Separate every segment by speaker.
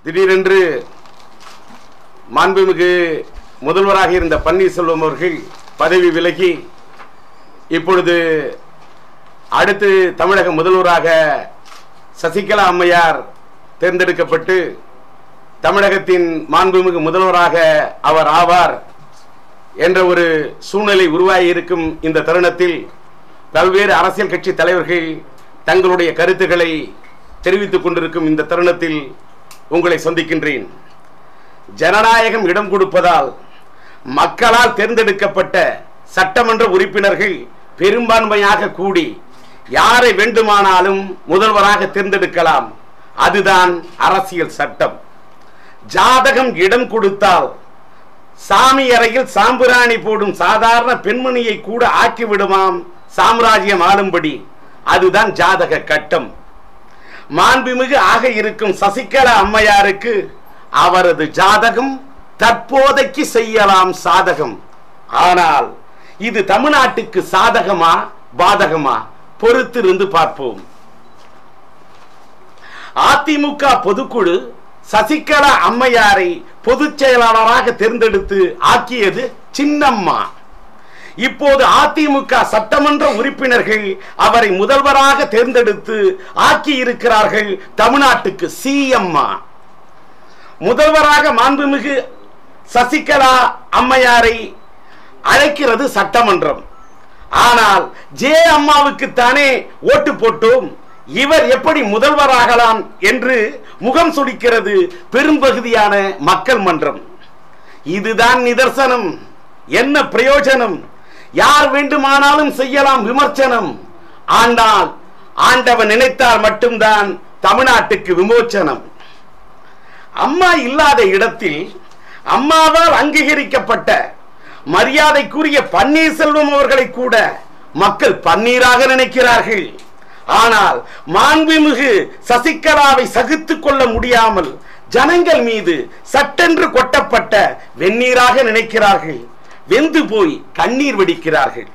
Speaker 1: திடீரென்று மாண்புமிகு முதல்வராக இருந்த பன்னீர்செல்வம் அவர்கள் பதவி விலகி இப்பொழுது அடுத்து தமிழக முதல்வராக சசிகலா அம்மையார் தேர்ந்தெடுக்கப்பட்டு தமிழகத்தின் மாண்புமிகு முதல்வராக அவர் ஆவார் என்ற ஒரு சூழ்நிலை உருவாகி இருக்கும் இந்த தருணத்தில் பல்வேறு அரசியல் கட்சி தலைவர்கள் தங்களுடைய கருத்துக்களை தெரிவித்துக் கொண்டிருக்கும் இந்த தருணத்தில் உங்களை சந்திக்கின்றேன் ஜனநாயகம் இடம் கொடுப்பதால் மக்களால் தேர்ந்தெடுக்கப்பட்ட சட்டமன்ற உறுப்பினர்கள் பெரும்பான்மையாக கூடி யாரை வேண்டுமானாலும் முதல்வராக தேர்ந்தெடுக்கலாம் அதுதான் அரசியல் சட்டம் ஜாதகம் இடம் கொடுத்தால் சாமி அறையில் சாம்பிராணி போடும் சாதாரண பெண்மணியை கூட ஆக்கிவிடுமாம் சாம்ராஜ்யம் ஆளும்படி அதுதான் ஜாதக கட்டம் மாண்புமிகு ஆக இருக்கும் சசிகலா அம்மையாருக்கு அவரது ஜாதகம் தற்போதைக்கு செய்யலாம் சாதகம் ஆனால் இது தமிழ்நாட்டுக்கு சாதகமா பாதகமா பொறுத்திருந்து பார்ப்போம் அதிமுக பொதுக்குழு சசிகலா அம்மையாரை பொதுச் செயலாளராக தேர்ந்தெடுத்து ஆக்கியது சின்னம்மா இப்போது அதிமுக சட்டமன்ற உறுப்பினர்கள் அவரை முதல்வராக தேர்ந்தெடுத்து ஆக்கி இருக்கிறார்கள் தமிழ்நாட்டுக்கு சிஎம்மா முதல்வராக மாண்புமிகு சசிகலா அம்மையாரை அழைக்கிறது சட்டமன்றம் ஆனால் ஜே அம்மாவுக்குத்தானே ஓட்டு போட்டோம் இவர் எப்படி முதல்வராகலாம் என்று முகம் சுடிக்கிறது பெரும்பகுதியான மக்கள் மன்றம் இதுதான் நிதர்சனம் என்ன பிரயோஜனம் யார் வேண்டுமானாலும் செய்யலாம் விமர்சனம் ஆனால் ஆண்டவன் நினைத்தால் மட்டும்தான் தமிழ்நாட்டுக்கு விமோச்சனம் அம்மா இல்லாத இடத்தில் அம்மாவால் அங்கீகரிக்கப்பட்ட மரியாதைக்குரிய பன்னீர்செல்வம் அவர்களை கூட மக்கள் பன்னீராக நினைக்கிறார்கள் ஆனால் மாண்புமிகு சசிகலாவை சகித்துக் கொள்ள முடியாமல் ஜனங்கள் மீது சட்டென்று கொட்டப்பட்ட வெந்நீராக நினைக்கிறார்கள் வெந்து போய் கண்ணீர் வெடிக்கிறார்கள்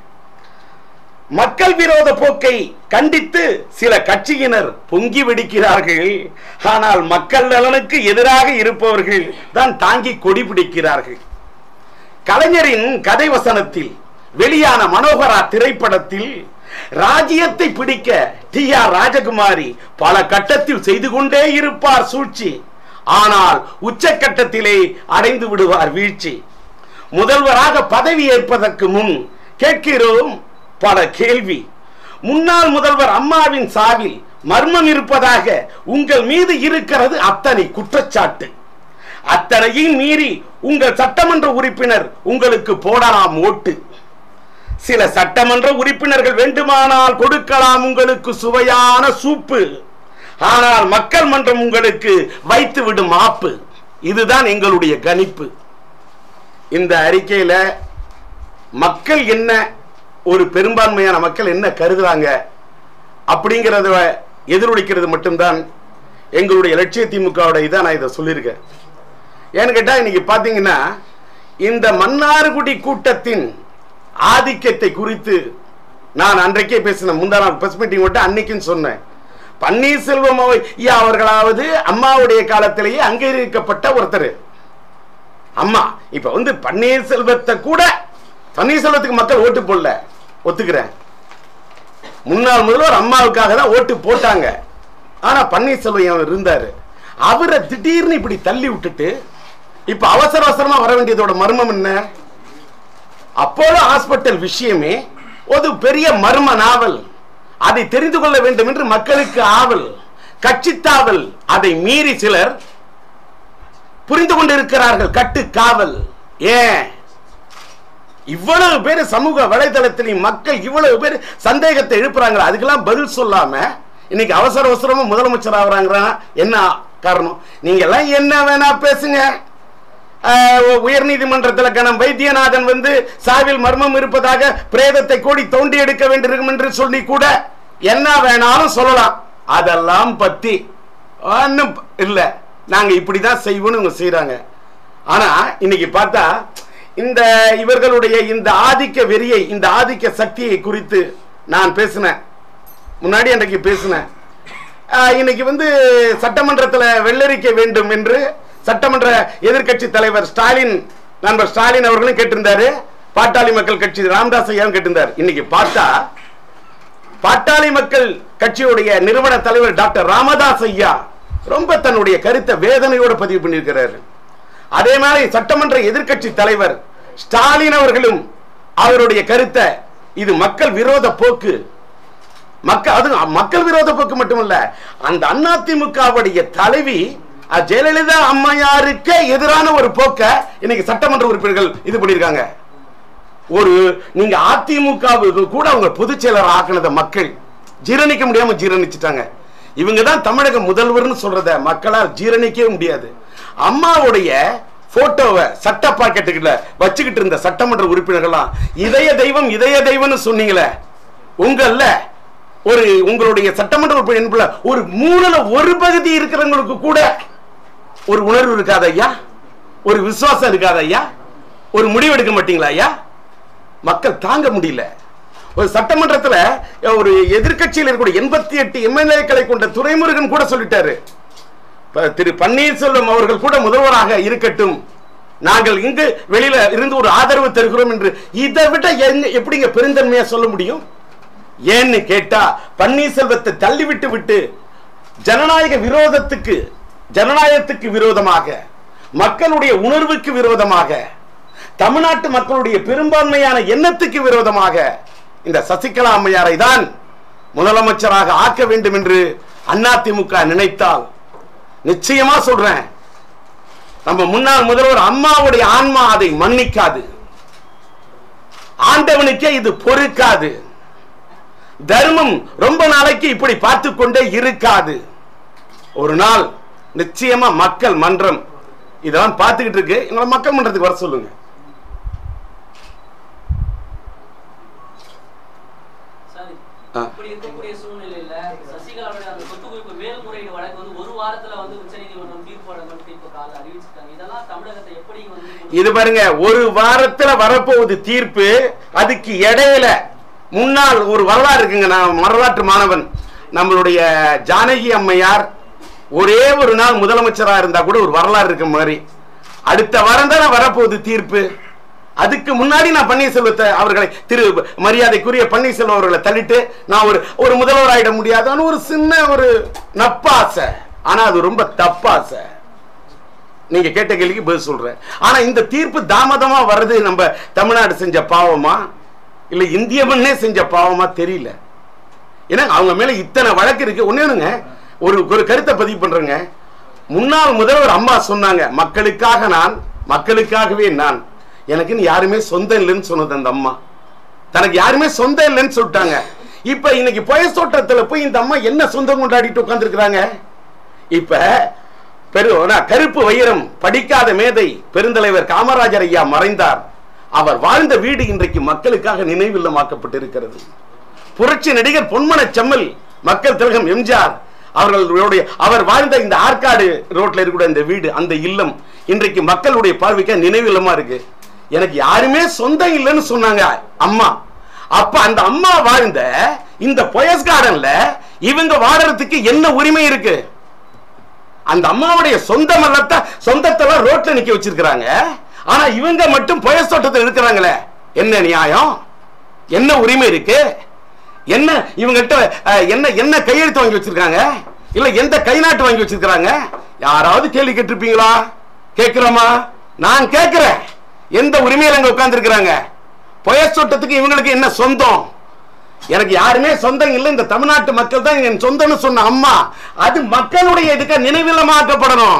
Speaker 1: மக்கள் விரோத போக்கை கண்டித்து சில கட்சியினர் பொங்கி வெடிக்கிறார்கள் ஆனால் மக்கள் நலனுக்கு எதிராக இருப்பவர்கள் தான் தாங்கி கொடி பிடிக்கிறார்கள் கலைஞரின் கதை வசனத்தில் வெளியான மனோகரா திரைப்படத்தில் ராஜ்யத்தை பிடிக்க டி ஆர் ராஜகுமாரி பல கட்டத்தில் செய்து கொண்டே இருப்பார் சூழ்ச்சி ஆனால் உச்சக்கட்டத்திலே அடைந்து விடுவார் வீழ்ச்சி முதல்வராக பதவி ஏற்பதற்கு முன் கேட்கிறோம் பல கேள்வி முன்னாள் முதல்வர் அம்மாவின் சாவில் மர்மம் இருப்பதாக உங்கள் மீது இருக்கிறது அத்தனை குற்றச்சாட்டு அத்தனையும் மீறி உங்கள் சட்டமன்ற உறுப்பினர் உங்களுக்கு போடலாம் ஓட்டு சில சட்டமன்ற உறுப்பினர்கள் வேண்டுமானால் கொடுக்கலாம் உங்களுக்கு சுவையான சூப்பு ஆனால் மக்கள் மன்றம் உங்களுக்கு வைத்து விடும் ஆப்பு இதுதான் எங்களுடைய கணிப்பு இந்த அறிக்கையில மக்கள் என்ன ஒரு பெரும்பான்மையான மக்கள் என்ன கருதுறாங்க அப்படிங்கிறத எதிரொலிக்கிறது மட்டும்தான் எங்களுடைய லட்சிய திமுகவோட இதான் நான் இதை சொல்லியிருக்கேன் ஏன்னு கேட்டா இன்னைக்கு பாத்தீங்கன்னா இந்த மன்னார்குடி கூட்டத்தின் ஆதிக்கத்தை குறித்து நான் அன்றைக்கே பேசினேன் முந்தா நாள் பிரஸ் மீட்டிங் விட்டு அன்னைக்குன்னு சொன்னேன் பன்னீர்செல்வம் அவ- ஐயா அவர்களாவது அம்மாவுடைய காலத்திலேயே அங்கீகரிக்கப்பட்ட ஒருத்தர் அம்மா இப்ப வந்து பன்னீர்செல்வத்தை கூட பன்னீர்செல்வத்துக்கு மக்கள் ஓட்டு போடல ஒத்துக்கிறேன் முன்னாள் முதல்வர் அம்மாவுக்காக தான் ஓட்டு போட்டாங்க ஆனா பன்னீர்செல்வம் இருந்தாரு அவரை திடீர்னு இப்படி தள்ளி விட்டுட்டு இப்ப அவசர அவசரமா வர வேண்டியதோட மர்மம் என்ன அப்போலோ ஹாஸ்பிட்டல் விஷயமே ஒரு பெரிய மர்ம நாவல் அதை தெரிந்து கொள்ள வேண்டும் என்று மக்களுக்கு ஆவல் கட்சித்தாவல் அதை மீறி சிலர் புரிந்து கொண்டிருக்கிறார்கள் கட்டு காவல் ஏன் இவ்வளவு பேர் சமூக வலைதளத்தில் மக்கள் இவ்வளவு பேர் சந்தேகத்தை எழுப்புறாங்க அதுக்கெல்லாம் பதில் சொல்லாம இன்னைக்கு அவசர அவசரமா முதலமைச்சர் ஆகுறாங்க என்ன காரணம் நீங்க எல்லாம் என்ன வேணா பேசுங்க உயர் நீதிமன்றத்தில் கணம் வைத்தியநாதன் வந்து சாவில் மர்மம் இருப்பதாக பிரேதத்தை கோடி தோண்டி எடுக்க வேண்டியிருக்கும் என்று சொல்லி கூட என்ன வேணாலும் சொல்லலாம் அதெல்லாம் பத்தி ஒன்றும் இல்ல நாங்க இப்படிதான் செய்வோம்னு இவங்க செய்றாங்க ஆனா இன்னைக்கு பார்த்தா இந்த இவர்களுடைய இந்த ஆதிக்க வெறியை இந்த ஆதிக்க சக்தியை குறித்து நான் பேசினேன் முன்னாடி அன்றைக்கு பேசினேன் ஆஹ், இன்னைக்கு வந்து சட்டமன்றத்தில் வெள்ளரிக்க வேண்டும் என்று சட்டமன்ற எதிர்க்கட்சி தலைவர் ஸ்டாலின் நண்பர் ஸ்டாலின் அவர்களும் கேட்டிருந்தாரு பாட்டாளி மக்கள் கட்சி ராமதாஸ் ஐயாவும் கேட்டிருந்தார் இன்னைக்கு பார்த்தா பாட்டாளி மக்கள் கட்சியுடைய நிறுவன தலைவர் டாக்டர் ராமதாஸ் ஐயா ரொம்ப தன்னுடைய கருத்தை வேதனையோட பதிவு பண்ணியிருக்கிறாரு அதே மாதிரி சட்டமன்ற எதிர்க்கட்சி தலைவர் ஸ்டாலின் அவர்களும் அவருடைய கருத்தை இது மக்கள் விரோத போக்கு மக்கள் அது மக்கள் விரோத போக்கு மட்டுமல்ல அந்த அதிமுகவுடைய தலைவி அஹ், ஜெயலலிதா அம்மையாருக்கு எதிரான ஒரு போக்க இன்னைக்கு சட்டமன்ற உறுப்பினர்கள் இது பண்ணியிருக்காங்க ஒரு நீங்க அதிமுகவுக்கு கூட அவங்க பொதுச் செயலர் ஆக்கினத மக்கள் ஜீரணிக்க முடியாம ஜீரணிச்சிட்டாங்க இவங்க தான் தமிழக முதல்வர்னு சொல்றத மக்களால் ஜீரணிக்கவே முடியாது அம்மாவுடைய போட்டோவை சட்ட பாக்கெட்டுக்குள்ள வச்சுக்கிட்டு இருந்த சட்டமன்ற உறுப்பினர்கள்லாம் இதய தெய்வம் இதய தெய்வம்னு சொன்னீங்களே உங்கள்ல ஒரு உங்களுடைய சட்டமன்ற உறுப்பினர் ஒரு மூணுல ஒரு பகுதி இருக்கிறவங்களுக்கு கூட ஒரு உணர்வு இருக்காத ஐயா ஒரு விசுவாசம் இருக்காத ஐயா ஒரு முடிவு எடுக்க மாட்டீங்களா ஐயா மக்கள் தாங்க முடியல ஒரு சட்டமன்றத்துல ஒரு எதிர்க்கட்சியில் இருக்கக்கூடிய எண்பத்தி எட்டு எம்எல்ஏக்களை கொண்ட துரைமுருகன் கூட சொல்லிட்டாரு இப்ப திரு பன்னீர்செல்வம் அவர்கள் கூட முதல்வராக இருக்கட்டும் நாங்கள் இங்கு வெளியில இருந்து ஒரு ஆதரவு தருகிறோம் என்று இதை விட எங்க- எப்படிங்க பெருந்தன்மையா சொல்ல முடியும் ஏன்னு கேட்டா பன்னீர்செல்வத்தை தள்ளிவிட்டு விட்டு ஜனநாயக விரோதத்துக்கு ஜனநாயகத்துக்கு விரோதமாக மக்களுடைய உணர்வுக்கு விரோதமாக தமிழ்நாட்டு மக்களுடைய பெரும்பான்மையான எண்ணத்துக்கு விரோதமாக இந்த சசிகலா அம்மையாரை தான் முதலமைச்சராக ஆக்க வேண்டும் என்று அதிமுக நினைத்தால் நிச்சயமா சொல்றேன் நம்ம முன்னாள் முதல்வர் அம்மாவுடைய ஆன்மா அதை மன்னிக்காது ஆண்டவனுக்கே இது பொறுக்காது தர்மம் ரொம்ப நாளைக்கு இப்படி பார்த்து கொண்டே இருக்காது ஒரு நாள் நிச்சயமா மக்கள் மன்றம் இதெல்லாம் பார்த்துக்கிட்டு இருக்கு எங்களை மக்கள் மன்றத்துக்கு வர சொல்லுங்க
Speaker 2: சார்,
Speaker 1: ஆ.
Speaker 2: இப்படி இருக்கக்கூடிய சூழ்நிலையில சசிகலாவுடைய அந்த சொத்து குவிப்பு மேல்முறையீடு வழக்கு வந்து ஒரு வாரத்துல வந்து உச்சநீதிமன்றம் தீர்ப்பு வழங்கணும் தீர்ப்பு கால அறிவிச்சிட்டாங்க இதெல்லாம் தமிழகத்தை எப்படி வந்து
Speaker 1: இது பாருங்க ஒரு வாரத்துல வரப்போகுது தீர்ப்பு அதுக்கு இடையில முன்னாள் ஒரு வரலாறு இருக்குங்க நான் வரலாற்று மாணவன் நம்மளுடைய ஜானகி அம்மையார் ஒரே ஒரு நாள் முதலமைச்சரா இருந்தா கூட ஒரு வரலாறு இருக்க மாதிரி அடுத்த வாரம் தானே வரப்போகுது தீர்ப்பு அதுக்கு முன்னாடி நான் பன்னீர்செல்வத்தை அவர்களை திரு மரியாதைக்குரிய பன்னீர்செல்வம் அவர்களை தள்ளிட்டு நான் ஒரு ஒரு முதல்வராயிட முடியாதான்னு ஒரு சின்ன ஒரு நப்பாசை ஆனா அது ரொம்ப தப்பாசை நீங்க கேட்ட கேள்விக்கு பதில் சொல்றேன் ஆனா இந்த தீர்ப்பு தாமதமா வர்றது நம்ம தமிழ்நாடு செஞ்ச பாவமா இல்ல இந்திய மண்ணே செஞ்ச பாவமா தெரியல ஏன்னா அவங்க மேல இத்தனை வழக்கு இருக்கு ஒண்ணு ஒரு ஒரு கருத்தை பதிவு பண்றேங்க முன்னாள் முதல்வர் அம்மா சொன்னாங்க மக்களுக்காக நான் மக்களுக்காகவே நான் எனக்குன்னு யாருமே சொந்தம் இல்லைன்னு சொன்னது அந்த அம்மா தனக்கு யாருமே சொந்தம் இல்லைன்னு சொல்லிட்டாங்க இப்ப இன்னைக்கு புயசோட்டத்துல போய் இந்த அம்மா என்ன சொந்தம் கொண்டாடிட்டு உட்கார்ந்துருக்காங்க இப்ப பெரு நான் கருப்பு வைரம் படிக்காத மேதை பெருந்தலைவர் காமராஜர் ஐயா மறைந்தார் அவர் வாழ்ந்த வீடு இன்றைக்கு மக்களுக்காக நினைவில்லமாக்கப்பட்டிருக்கிறது புரட்சி நடிகர் பொன்மன செம்மல் மக்கள் திலகம் எம்ஜிஆர் அவர்களுடைய அவர் வாழ்ந்த இந்த ஆற்காடு ரோட்ல இருக்கிற இந்த வீடு அந்த இல்லம் இன்றைக்கு மக்களுடைய பார்வைக்கு நினைவில்லமா இருக்கு எனக்கு யாருமே சொந்தம் இல்லைன்னு சொன்னாங்க அம்மா அப்ப அந்த அம்மா வாழ்ந்த இந்த பொயஸ் கார்டன்ல இவங்க வாழறதுக்கு என்ன உரிமை இருக்கு அந்த அம்மாவுடைய சொந்த மல்லத்தை சொந்தத்தெல்லாம் ரோட்ல நிக்க வச்சிருக்கிறாங்க ஆனா இவங்க மட்டும் புயல் தோட்டத்தில் இருக்கிறாங்களே என்ன நியாயம் என்ன உரிமை இருக்கு என்ன இவங்ககிட்ட அஹ், என்ன என்ன கையெழுத்து வாங்கி வச்சிருக்காங்க இல்ல எந்த கை நாட்டு வாங்கி வச்சிருக்காங்க யாராவது கேள்வி கேட்டிருப்பீங்களா கேக்குறோமா நான் கேக்குறேன் எந்த உரிமையில அங்க உட்கார்ந்து இருக்கிறாங்க புயல் தோட்டத்துக்கு இவங்களுக்கு என்ன சொந்தம் எனக்கு யாருமே சொந்தம் இல்லை இந்த தமிழ்நாட்டு மக்கள் தான் என் சொந்தம்னு சொன்ன அம்மா அது மக்களுடைய இதுக்கு நினைவில்லமாக்கப்படணும்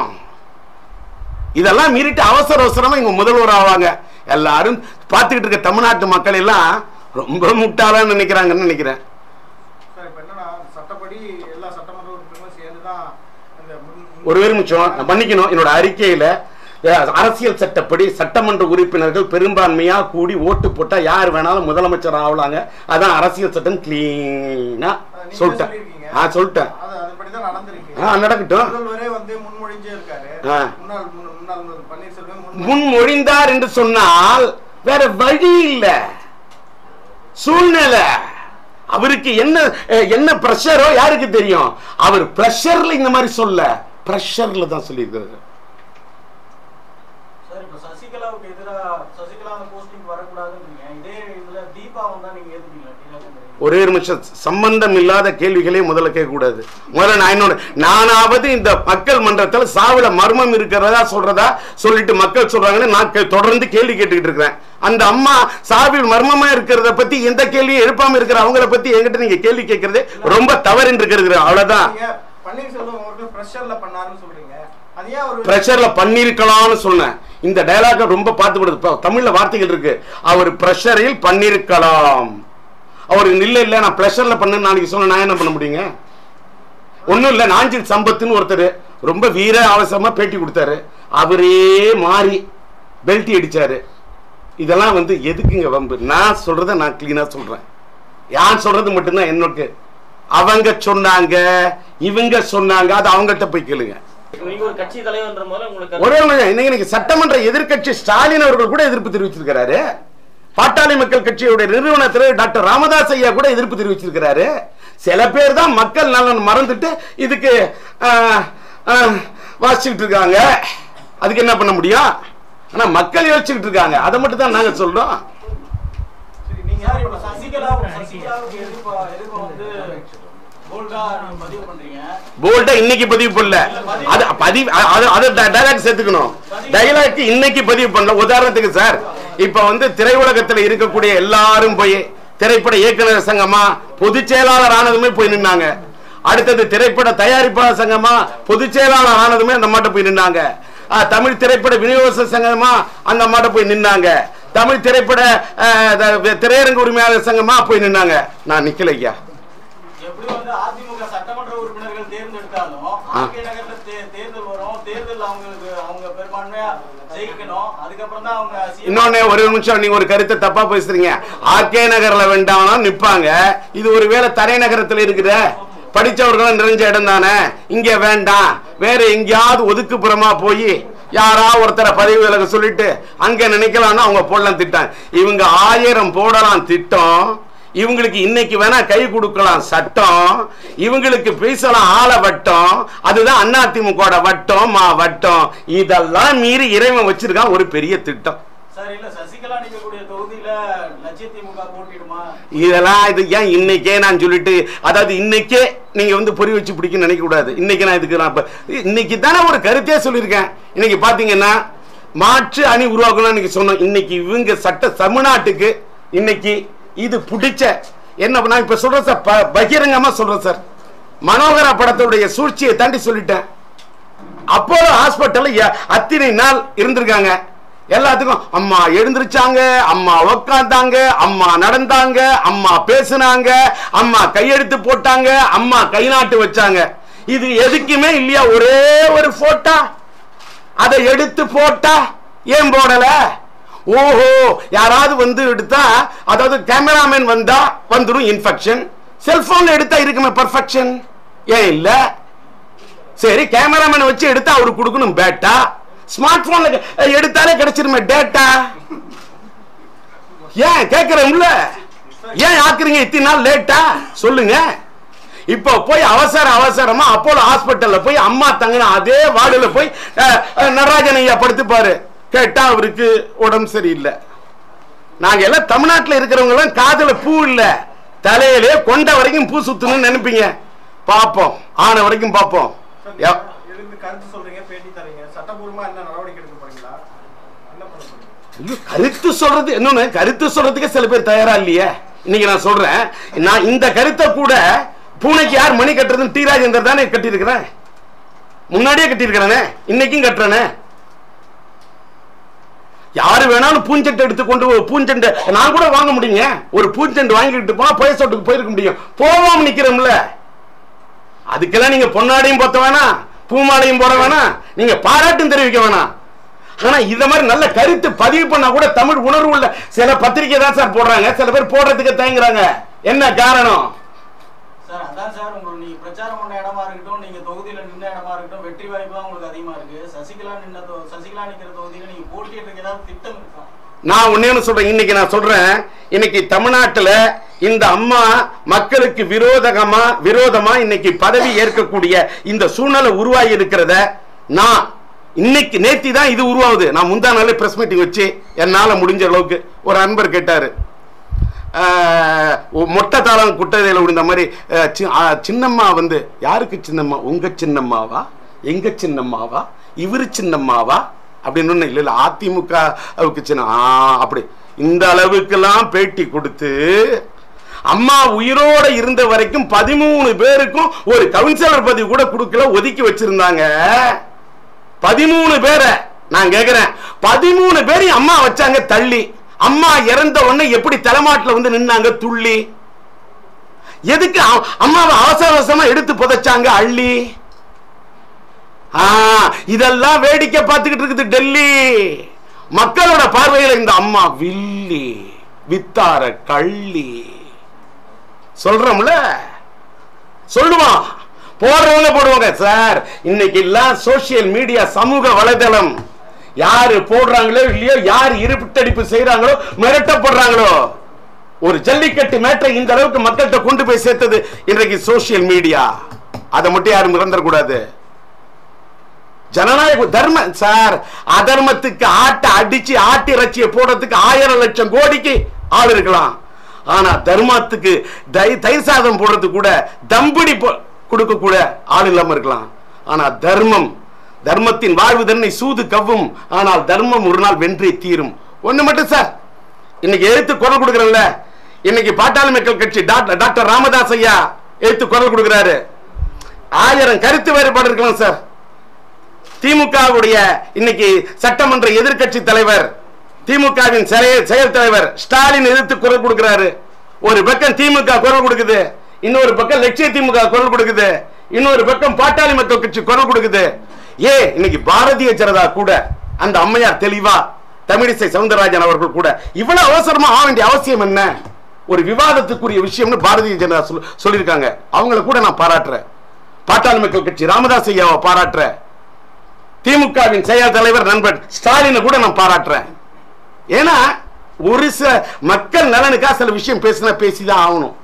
Speaker 1: இதெல்லாம் மீறிட்டு அவசர அவசரமா இவங்க முதல்வர் ஆவாங்க எல்லாரும் பார்த்துக்கிட்டு இருக்க தமிழ்நாட்டு மக்கள் எல்லாம் ரொம்ப முட்டாளான்னு நினைக்கிறாங்கன்னு நினைக்கிறேன்
Speaker 3: சார் இப்போ என்னன்னா சட்டப்படி எல்லா சட்டமன்ற உறுப்பினர்களும் சேர்ந்து தான் இந்த முன்
Speaker 1: ஒரு நிமிஷம் நான் பண்ணிக்கணும் என்னோட அறிக்கையில அஹ், அரசியல் சட்டப்படி சட்டமன்ற உறுப்பினர்கள் பெரும்பான்மையா கூடி ஓட்டு போட்டா யார் வேணாலும் முதலமைச்சர் ஆகலாங்க அதான் அரசியல் சட்டம் கிளீனா
Speaker 3: நீங்க
Speaker 1: சொல்லிட்டேன்
Speaker 3: சொல்லியிருக்கீங்க.
Speaker 1: ஆ சொல்லிட்டேன்
Speaker 3: அது அதுபடி தான் நடந்திருக்கு
Speaker 1: ஆ நடக்கட்டும்
Speaker 3: முதல்வரே வந்து முன்மொழிஞ்சே இருக்காரு
Speaker 1: ஆ.
Speaker 3: முன்னாள் முன்- முன்னாள் முதல்வர் பன்னீர்செல்வம் முன்மொழி-
Speaker 1: முன்மொழிந்தார் என்று சொன்னால் வேற வழி இல்ல சூழ்நிலை அவருக்கு என்ன அஹ், என்ன பிரஷரோ யாருக்கு தெரியும் அவர் பிரஷர்ல இந்த மாதிரி சொல்ல பிரஷர்ல தான் சொல்லியிருக்கிறாரு
Speaker 3: சார் இப்போ சசிகலாவுக்கு எதிராக சசிகலா அந்த போஸ்டிங் வரக்கூடாதுன்றீங்க இதே இதுல தீபா வந்தா நீங்க ஏத்துப்பீங்களா டிராகன்
Speaker 1: ஒரே ஒரு நிமிஷம் சம்பந்தம் இல்லாத கேள்விகளே முதல்ல கேட்கக்கூடாது முதல்ல நான் என்னோட நானாவது இந்த மக்கள் மன்றத்தில் சாவுல மர்மம் இருக்கிறதா சொல்றதா சொல்லிட்டு மக்கள் சொல்றாங்கன்னு நான் கே- தொடர்ந்து கேள்வி கேட்டுக்கிட்டு இருக்கிறேன் அந்த அம்மா சாவில் மர்மமா இருக்கிறத பத்தி எந்த கேள்வியும் எழுப்பாம இருக்கிற அவங்கள பத்தி என்கிட்ட நீங்க கேள்வி கேட்கறது ரொம்ப தவறு இருக்கிறது அவ்வளவுதான்
Speaker 3: நீங்க பன்னீர்செல்வம் அவர்கள் பிரஷர்ல பண்ணாருன்னு சொல்றீங்க அது ஏன் ஒரு
Speaker 1: பிரஷர்ல பண்ணிருக்கலாம்னு சொன்னேன் இந்த டயலாக ரொம்ப பார்த்துப்படுது இப்ப தமிழ்ல வார்த்தைகள் இருக்கு அவர் பிரஷரில் பண்ணிருக்கலாம் அவர் இல்ல இல்ல நான் பிரஷர்ல பண்ணு நாளைக்கு சொன்ன நான் என்ன பண்ண முடியுங்க ஒண்ணும் இல்ல நாஞ்சில் சம்பத்துன்னு ஒருத்தர் ரொம்ப வீர அவசரமா பேட்டி கொடுத்தாரு அவரே மாறி பெல்ட்டி அடிச்சாரு இதெல்லாம் வந்து எதுக்குங்க வம்பு நான் சொல்றத நான் கிளீனா சொல்றேன் யார் சொல்றது மட்டும்தான் என்னோட அவங்க சொன்னாங்க இவங்க சொன்னாங்க அது அவங்ககிட்ட போய் கேளுங்க
Speaker 4: நீங்க ஒரு கட்சி தலைவர்ன்ற போல உங்களுக்கு
Speaker 1: ஒரே ஒரு நிமிஷம். இன்னைக்கு இன்னைக்கு சட்டமன்ற எதிர்க்கட்சி ஸ்டாலின் அவர்கள் கூட எதிர்ப்பு தெரிவிச்சிருக்கிறாரு பாட்டாளி மக்கள் கட்சியுடைய நிறுவனத்தில் டாக்டர் ராமதாஸ் ஐயா கூட எதிர்ப்பு தெரிவிச்சிருக்கிறாரு சில பேர் தான் மக்கள் நலன் மறந்துட்டு இதுக்கு ஆஹ், ஆஹ், வாசிச்சுக்கிட்டு இருக்காங்க அதுக்கு என்ன பண்ண முடியும் ஆனா மக்கள் யோசிச்சுக்கிட்டு இருக்காங்க அதை மட்டும் தான் நாங்க சொல்றோம்
Speaker 3: சரி நீங்க இப்ப சசிகலா சசிகலாவுக்கு எதிர்ப்பா எதிர்ப்பு வந்து போல்டா நீங்க பதிவு பண்றீங்க
Speaker 1: போல்டா இன்னைக்கு பதிவு பண்ணல அது பதிவு அது அது டைலாக் சேர்த்துக்கணும் டைலாக் இன்னைக்கு பதிவு பண்ணல உதாரணத்துக்கு சார் இப்ப வந்து திரையுலகத்துல இருக்கக்கூடிய எல்லாரும் போய் திரைப்பட இயக்குனர் சங்கமா பொதுச் செயலாளர் ஆனதுமே போய் நின்னாங்க அடுத்தது திரைப்பட தயாரிப்பாளர் சங்கமா பொதுச் செயலாளர் ஆனதுமே அந்த மாட்ட போய் நின்னாங்க ஆ, தமிழ் திரைப்பட விநியோக சங்கமா அந்த மாட்ட போய் நின்னாங்க தமிழ் திரைப்பட ஆ, த- திரையரங்கு உரிமையாளர் சங்கமா போய் நின்னாங்க நான் நிக்கல ஐயா
Speaker 3: எப்படி வந்து அதிமுக சட்டமன்ற உறுப்பினர்கள் தேர்ந்தெடுத்தாலும் ஆர்கே நகர்ல தே- தேர்தல் வரும் தேர்தல் அவங்களுக்கு அவங்க பெரும்பான்மையா ஜெயிக்கணும் அதுக்கப்புறம் தான் அவங்க CM
Speaker 1: இன்னொன்னு ஒரு நிமிஷம் நீங்க ஒரு கருத்தை தப்பா பேசுறீங்க ஆர்கே நகர்ல வேண்டாம் நிப்பாங்க இது ஒருவேளை தலைநகரத்துல இருக்குத படிச்சவர்களும் நிறைஞ்ச இடம் தானே இங்க வேண்டாம் வேற எங்கேயாவது ஒதுக்குப்புறமா போய் யாரா ஒருத்தரை பதவி விலக சொல்லிட்டு அங்க நினைக்கலாம்னு அவங்க போடலாம் திட்டம் இவங்க ஆயிரம் போடலாம் திட்டம் இவங்களுக்கு இன்னைக்கு வேணா கை கொடுக்கலாம் சட்டம் இவங்களுக்கு பேசலாம் ஆள வட்டம் அதுதான் அதிமுக வட்டம் மா வட்டம் இதெல்லாம் மீறி இறைவன் வச்சிருக்கான் ஒரு பெரிய திட்டம்
Speaker 3: சார் இல்ல சசிகலா நிக்கக்கூடிய தொகுதியில லட்சத்திமுக போட்டிடுமா
Speaker 1: இதெல்லாம் இது ஏன் இன்னைக்கே நான் சொல்லிட்டு அதாவது இன்னைக்கே நீங்க வந்து பொறி வச்சு பிடிக்கணும்னு நினைக்க கூடாது இன்னைக்கு நான் இதுக்கு நான் இப்ப இன்னைக்கு தானே ஒரு கருத்தே சொல்லியிருக்கேன் இன்னைக்கு பாத்தீங்கன்னா மாற்று அணி உருவாக்கணும்னு இன்னைக்கு சொன்னோம் இன்னைக்கு இவங்க சட்ட தமிழ்நாட்டுக்கு இன்னைக்கு இது பிடிச்ச என்ன நான் இப்ப சொல்றேன் சார் ப- பகிரங்கமா சொல்றேன் சார் மனோகரா படத்துடைய சூழ்ச்சியை தாண்டி சொல்லிட்டேன் அப்போலோ ஹாஸ்பிட்டல்ல அத்தனை நாள் இருந்திருக்காங்க எல்லாத்துக்கும் அம்மா எழுந்திருச்சாங்க அம்மா உக்காந்தாங்க அம்மா நடந்தாங்க அம்மா பேசுனாங்க அம்மா கையெழுத்து போட்டாங்க அம்மா கை நாட்டு வச்சாங்க இது எதுக்குமே இல்லையா ஒரே ஒரு போட்டோ அதை எடுத்து போட்டா ஏன் போடல ஓஹோ யாராவது வந்து எடுத்தா அதாவது கேமராமேன் வந்தா வந்துடும் இன்ஃபெக்ஷன் செல்போன்ல எடுத்தா இருக்குமே பர்ஃபெக்ஷன் ஏன் இல்ல சரி கேமராமேனை வச்சு எடுத்தா அவருக்கு கொடுக்கணும் பேட்டா ஸ்மார்ட் போன்ல எடுத்தாலே கிடைச்சிருமே டேட்டா ஏன் கேக்குறோம்ல ஏன் ஆக்குறீங்க இத்தனை நாள் லேட்டா சொல்லுங்க இப்போ போய் அவசர அவசரமா அப்போலோ ஹாஸ்பிட்டல்ல போய் அம்மா தங்கின அதே வார்டுல போய் அஹ், அஹ், நடராஜன் ஐயா படுத்துப்பாரு கேட்டா அவருக்கு உடம்பு சரியில்லை நாங்க எல்லாம் தமிழ்நாட்டுல இருக்கிறவங்க எல்லாம் காதுல பூ இல்ல தலையிலே கொண்ட வரைக்கும் பூ சுத்தணும்னு நினைப்பீங்க பாப்போம் ஆன வரைக்கும் பாப்போம் யா-
Speaker 3: எதுக்கு கருத்து சொல்றீங்க பேட்டி தரீங்க சட்டபூர்வமா என்ன நடவடிக்கை எடுக்க போறீங்களா என்ன பண்ண போறீங்க
Speaker 1: ஐயோ, கருத்து சொல்றது இன்னொன்னு கருத்து சொல்றதுக்கு சில பேர் தயாரா இல்லையே இன்னைக்கு நான் சொல்றேன் நான் இந்த கருத்தை கூட பூனைக்கு யார் மணி கட்டுறதுன்னு டி ராஜேந்தர் தானே கட்டியிருக்கிறேன் முன்னாடியே கட்டியிருக்கிறேனே இன்னைக்கும் கட்டுறேனே யாரு வேணாலும் பூஞ்செண்டு எடுத்துக்கொண்டு ஒரு பூஞ்செண்டு நான் கூட வாங்க முடியுங்க ஒரு பூஞ்செண்டு வாங்கிட்டு போனா புயசோட்டுக்கு போயிருக்க முடியும் போவாம நிக்கிறோம்ல அதுக்கெல்லாம் நீங்க பொன்னாடையும் போத்த வேணாம் பூமாலையும் போட வேணாம் நீங்க பாராட்டும் தெரிவிக்க வேணாம் ஆனா இந்த மாதிரி நல்ல கருத்து பதிவு பண்ணா கூட தமிழ் உணர்வு உள்ள சில பத்திரிகை தான் சார் போடுறாங்க சில பேர் போடுறதுக்கு தயங்குறாங்க என்ன காரணம்
Speaker 3: சார் அதான் சார் உங்களுக்கு நீங்க பிரச்சாரம் பண்ண இடமா இருக்கட்டும் நீங்க தொகுதியில நின்ன இடமா இருக்கட்டும் வெற்றி வாய்ப்பு தான் உங்களுக்கு அதிகமா இருக்கு சசிகலா நின்ன தொ- சசிகலா நிக்கிற தொகுதியில நீங்க போட்டியிட்டு ஏதாவது திட்டம் இருக்கா
Speaker 1: நான் ஒன்னே சொல்றேன் இன்னைக்கு நான் சொல்றேன் இன்னைக்கு தமிழ்நாட்டுல இந்த அம்மா மக்களுக்கு விரோதகமா விரோதமா இன்னைக்கு பதவி ஏற்கக்கூடிய இந்த சூழ்நிலை உருவாகி இருக்கிறத நான் இன்னைக்கு நேத்தி தான் இது உருவாகுது நான் முந்தா நாளே பிரஸ் மீட்டிங் வச்சு என்னால முடிஞ்ச அளவுக்கு ஒரு அன்பர் கேட்டாரு ஆஹ், ஒ- மொட்டை தாளம் குட்டதையில் விழுந்த மாதிரி ஆஹ், சி- ஆஹ், சின்னம்மா வந்து யாருக்கு சின்னம்மா உங்க சின்னம்மாவா எங்க சின்னம்மாவா இவரு சின்னம்மாவா அப்படின்னு ஒண்ணு இல்ல இல்ல அதிமுகவுக்கு சின்ன ஆ, அப்படி இந்த அளவுக்கெல்லாம் பேட்டி கொடுத்து அம்மா உயிரோட இருந்த வரைக்கும் பதிமூணு பேருக்கும் ஒரு கவுன்சிலர் பதவி கூட கொடுக்கல ஒதுக்கி வச்சிருந்தாங்க பதிமூணு பேரை நான் கேக்குறேன் பதிமூணு பேரையும் அம்மா வச்சாங்க தள்ளி அம்மா இறந்த உடனே எப்படி தலைமாட்டுல வந்து நின்னாங்க துள்ளி எதுக்கு அ- அம்மாவை அவசர அவசரமா எடுத்து புதைச்சாங்க அள்ளி ஆ, இதெல்லாம் வேடிக்கை பார்த்துக்கிட்டு இருக்குது டெல்லி மக்களோட பார்வையில இந்த அம்மா வில்லி வித்தார கள்ளி சொல்றோம்ல சொல்லுவான் போடுறவங்க போடுவாங்க சார் இன்னைக்கு எல்லாம் சோசியல் மீடியா சமூக வலைதளம் யாரு போடுறாங்களோ இல்லையோ யார் இருட்டடிப்பு செய்யறாங்களோ மிரட்டப்படுறாங்களோ ஒரு ஜல்லிக்கட்டு மேட்டரை இந்த அளவுக்கு மக்கள்கிட்ட கொண்டு போய் சேர்த்தது இன்றைக்கு சோசியல் மீடியா அதை மட்டும் யாரும் மறந்துடக்கூடாது ஜனநாயக தர்ம சார் அதர்மத்துக்கு ஆட்டை அடிச்சு ஆட்டி இறைச்சியை போடுறதுக்கு ஆயிரம் லட்சம் கோடிக்கு ஆள் இருக்கலாம் ஆனா தர்மத்துக்கு தை- தயிர் சாதம் போடுறதுக்கு கூட தம்பிடி போ- கொடுக்க கூட ஆள் இல்லாம இருக்கலாம் ஆனா தர்மம் தர்மத்தின் வாழ்வு தன்னை சூது கவ்வும் ஆனால் தர்மம் ஒரு நாள் வென்றே தீரும் ஒண்ணு மட்டும் சார் இன்னைக்கு எழுத்து குரல் கொடுக்கறேன்ல இன்னைக்கு பாட்டாளி மக்கள் கட்சி டாக்டர் டாக்டர் ராமதாஸ் ஐயா எழுத்து குரல் கொடுக்கிறாரு ஆயிரம் கருத்து வேறுபாடு இருக்கலாம் சார் திமுகவுடைய இன்னைக்கு சட்டமன்ற எதிர்க்கட்சி தலைவர் திமுகவின் செயல் செயல் தலைவர் ஸ்டாலின் எதிர்த்து குரல் கொடுக்கிறாரு ஒரு பக்கம் திமுக குரல் கொடுக்குது இன்னொரு பக்கம் லட்சிய திமுக குரல் கொடுக்குது இன்னொரு பக்கம் பாட்டாளி மக்கள் கட்சி குரல் கொடுக்குது ஏ இன்னைக்கு பாரதிய ஜனதா கூட அந்த அம்மையார் தெளிவா தமிழிசை சவுந்தரராஜன் அவர்கள் கூட இவ்வளவு அவசரமா ஆக வேண்டிய அவசியம் என்ன ஒரு விவாதத்துக்குரிய விஷயம்னு பாரதிய ஜனதா சொல்- சொல்லியிருக்காங்க அவங்கள கூட நான் பாராட்டுறேன் பாட்டாளி மக்கள் கட்சி ராமதாஸ் ஐயாவை பாராட்டுறேன் திமுகவின் செயல் தலைவர் நண்பன் ஸ்டாலினை கூட நான் பாராட்டுறேன் ஏன்னா ஒரு சில மக்கள் நலனுக்காக சில விஷயம் பேசினா பேசிதான் ஆகணும்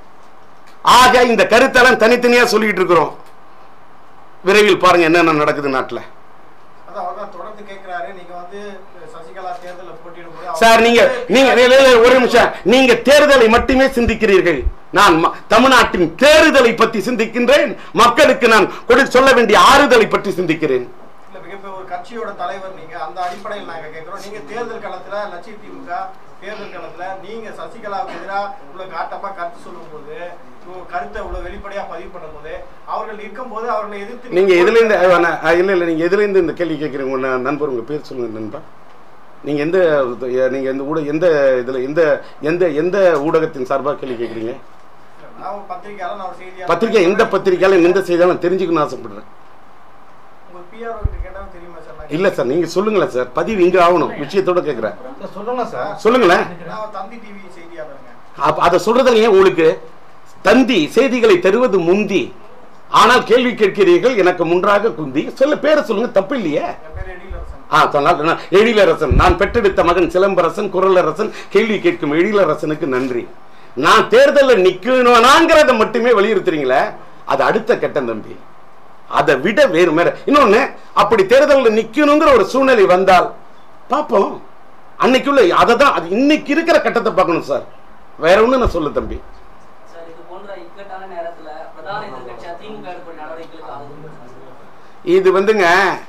Speaker 1: ஆக இந்த கருத்தெல்லாம் தனித்தனியா சொல்லிட்டு இருக்கிறோம் விரைவில் பாருங்க என்னென்ன நடக்குது நாட்டுல
Speaker 5: அதான் அவர்தான் தொடர்ந்து கேட்கிறாரு நீங்க வந்து சசிகலா தேர்தலில் போட்டியிடும் போது
Speaker 1: சார் நீங்க நீங்க இல்ல, இல்ல, ஒரு நிமிஷம் நீங்க தேர்தலை மட்டுமே சிந்திக்கிறீர்கள் நான் ம- தமிழ்நாட்டின் தேர்தலை பற்றி சிந்திக்கின்றேன் மக்களுக்கு நான் கொடு சொல்ல வேண்டிய ஆறுதலை பற்றி சிந்திக்கிறேன்
Speaker 5: இல்ல மிகப்பெரிய ஒரு கட்சியோட தலைவர் நீங்க அந்த அடிப்படையில் நாங்க கேட்கிறோம் நீங்க தேர்தல் களத்துல லட்சிய திமுக தேர்தல் களத்துல நீங்க சசிகலாவுக்கு எதிராக இவ்வளவு காட்டமா கருத்து சொல்லும்போது உங்க கருத்தை இவ்வளவு வெளிப்படையா பதிவு பண்ணும்போது அவர்கள் இருக்கும்போது அவர்களை எதிர்த்து
Speaker 1: நீங்க எதுல இருந்து அஹ், நான், அஹ், இல்ல இல்ல நீங்க எதுல இருந்து இந்த கேள்வி கேட்குறீங்க உங்க ந- நண்பர் உங்க பேர் சொல்லுங்க நண்பா நீங்க எந்த அஹ், நீங்க எந்த ஊட எந்த இதுல எந்த எந்த எந்த ஊடகத்தின் சார்பாக கேள்வி கேட்குறீங்க
Speaker 5: நான் ஒரு பத்திரிகையாளர் நான் ஒரு செய்தியாளர்
Speaker 1: பத்திரிக்கை எந்த பத்திரிக்கையாலும் எந்த செய்தியாலும் நான் தெரிஞ்சுக்கணும்னு ஆசைப்படுறேன்
Speaker 5: உங்க பிஆர் கேட்டாலும் தெரியுமா சார் நான்
Speaker 1: இல்ல சார் நீங்க சொல்லுங்களேன் சார் பதிவு இங்க ஆகணும் விஷயத்தோட கேட்குறேன்
Speaker 5: சொல்லுங்க சார்
Speaker 1: சொல்லுங்களேன்
Speaker 5: நான் தந்தி டிவி செய்தியாளருங்க
Speaker 1: அப்ப அதை சொல்றதுல ஏன் உங்களுக்கு தந்தி செய்திகளை தருவது முந்தி ஆனால் கேள்வி கேட்கிறீர்கள் எனக்கு முன்றாக குந்தி சொல்ல பேரை சொல்லுங்க தப்பு இல்லையே
Speaker 5: என் பேர் எழிலரசன்
Speaker 1: ஆ சொன்னால் நான் எழிலரசன் நான் பெற்றெடுத்த மகன் சிலம்பரசன் குரலரசன் கேள்வி கேட்கும் எழிலரசனுக்கு நன்றி நான் தேர்தலில் நிக்கணும்னாங்கிறத மட்டுமே வலியுறுத்துறீங்களே அது அடுத்த கட்டம் தம்பி அதை விட வேறு மேல இன்னொன்னு அப்படி தேர்தலில் நிக்கணுங்கிற ஒரு சூழ்நிலை வந்தால் பார்ப்போம் அன்னைக்குள்ள அதை தான் அது இன்னைக்கு இருக்கிற கட்டத்தை பார்க்கணும் சார் வேற ஒண்ணு நான் சொல்ல தம்பி
Speaker 2: சார் இது போன்ற இக்கட்டான நேரத்துல பிரதான எதிர்க்கட்சியா திமுக எடுக்கக்கூடிய நடவடிக்கைகளுக்கு ஆதரவு
Speaker 1: இது வந்துங்க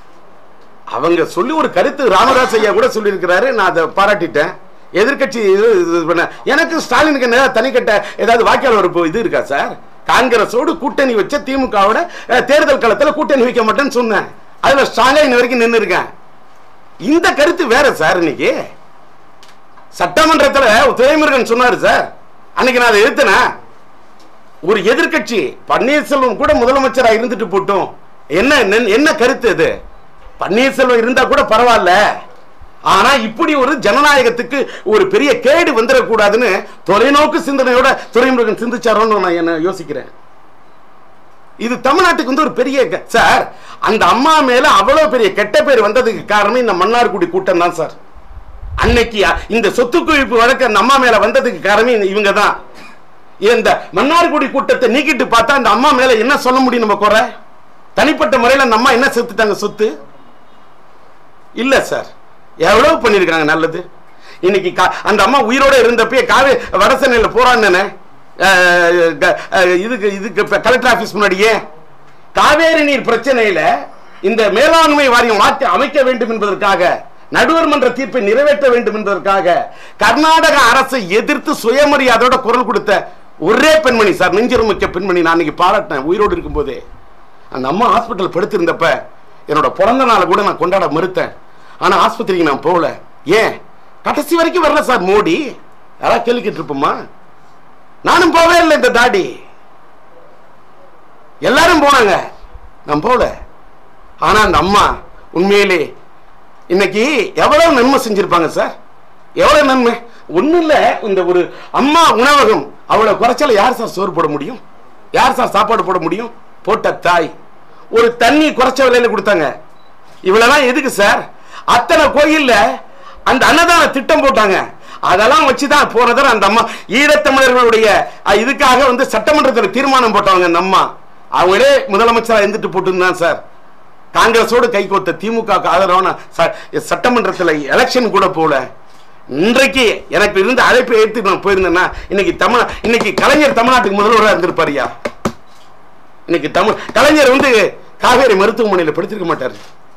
Speaker 1: அவங்க சொல்லி ஒரு கருத்து ராமதாஸ் ஐயா கூட சொல்லியிருக்கிறாரு நான் அதை பாராட்டிட்டேன் எதிர்க்கட்சி இது இது பண்ண எனக்கு ஸ்டாலினுக்கு என்ன தனிக்கட்ட ஏதாவது வாக்கியாளர் ஒரு இது இருக்கா சார் காங்கிரஸோடு கூட்டணி வச்ச திமுகவோட அஹ், தேர்தல் களத்தில் கூட்டணி வைக்க மாட்டேன்னு சொன்னேன் அதுல ஸ்ட்ராங்கா இன்ன வரைக்கும் நின்று இருக்கேன் இந்த கருத்து வேற சார் இன்னைக்கு சட்டமன்றத்துல துரைமுருகன் சொன்னாரு சார் அன்னைக்கு நான் அதை எதிர்த்தேன் ஒரு எதிர்க்கட்சி பன்னீர்செல்வம் கூட முதலமைச்சரா இருந்துட்டு போட்டும் என்ன என்ன- என்ன கருத்து அது பன்னீர்செல்வம் இருந்தா கூட பரவாயில்ல ஆனா இப்படி ஒரு ஜனநாயகத்துக்கு ஒரு பெரிய கேடு வந்துடக்கூடாதுன்னு தொலைநோக்கு சிந்தனையோட துரைமுருகன் சிந்திச்சாரோன்னு நான் என்ன யோசிக்கிறேன் இது தமிழ்நாட்டுக்கு வந்து ஒரு பெரிய க- சார் அந்த அம்மா மேல அவ்வளவு பெரிய கெட்ட பேர் வந்ததுக்கு காரணம் இந்த மன்னார்குடி கூட்டம் தான் சார் அன்னைக்கு இந்த சொத்து குவிப்பு வழக்கு அந்த அம்மா மேல வந்ததுக்கு காரணமே இவங்க தான் இந்த மன்னார்குடி கூட்டத்தை நீக்கிட்டு பார்த்தா அந்த அம்மா மேல என்ன சொல்ல முடியும் நம்ம குறை தனிப்பட்ட முறையில் அந்த அம்மா என்ன செத்துட்டாங்க சொத்து இல்ல சார் எவ்வளவு பண்ணிருக்காங்க நல்லது இன்னைக்கு கா- அந்த அம்மா உயிரோட இருந்தப்பயே காவே வடசென்னையில போறான்னு இதுக்கு இதுக்கு கலெக்டர் ஆபீஸ் முன்னாடியே காவேரி நீர் பிரச்சனையில இந்த மேலாண்மை வாரியம் மாற்றி அமைக்க வேண்டும் என்பதற்காக நடுவர் மன்ற தீர்ப்பை நிறைவேற்ற வேண்டும் என்பதற்காக கர்நாடக அரசை எதிர்த்து சுயமரியாதையோட குரல் கொடுத்த ஒரே பெண்மணி சார் நெஞ்சிருமிக்க பெண்மணி நான் இன்னைக்கு பாராட்டினேன் உயிரோடு இருக்கும்போதே அந்த அம்மா ஹாஸ்பிட்டல் படுத்திருந்தப்ப என்னோட பிறந்த நாளை கூட நான் கொண்டாட மறுத்தேன் ஆனா ஆஸ்பத்திரிக்கு நான் போகல ஏன் கடைசி வரைக்கும் வரல சார் மோடி யாராவது கேள்வி கேட்டிருப்போமா நானும் போவே இல்லை இந்த தாடி எல்லாரும் போனாங்க நான் போகல ஆனா அந்த அம்மா உண்மையிலே இன்னைக்கு எவ்வளவு நன்மை செஞ்சிருப்பாங்க சார் எவ்வளவு நன்மை ஒண்ணும் இல்ல இந்த ஒரு அம்மா உணவகம் அவ்வளவு குறைச்சல யார் சார் சோறு போட முடியும் யார் சார் சாப்பாடு போட முடியும் போட்ட தாய் ஒரு தண்ணி குறைச்ச விலையில கொடுத்தாங்க இவ்வளவுதான் எதுக்கு சார் அத்தனை கோயில்ல அந்த அன்னதான திட்டம் போட்டாங்க அதெல்லாம் வச்சுதான் போன தடவை அந்த அம்மா ஈழத்தமிழர்களுடைய அஹ், இதுக்காக வந்து சட்டமன்றத்தில் தீர்மானம் போட்டவங்க அந்த அம்மா அவங்களே முதலமைச்சரா இருந்துட்டு போட்டுருந்தான் சார் காங்கிரஸோடு கை கோத்த திமுக க்கு ஆதரவான ச- சட்டமன்றத்தில் எலெக்ஷன் கூட போல இன்றைக்கு எனக்கு இருந்த அழைப்பை ஏற்று நான் போயிருந்தேன்னா இன்னைக்கு தமிழ் இன்னைக்கு கலைஞர் தமிழ்நாட்டுக்கு முதல்வராக இருந்திருப்பாருயா இன்னைக்கு தமிழ் கலைஞர் வந்து காவேரி மருத்துவமனையில் படுத்திருக்க மாட்டாரு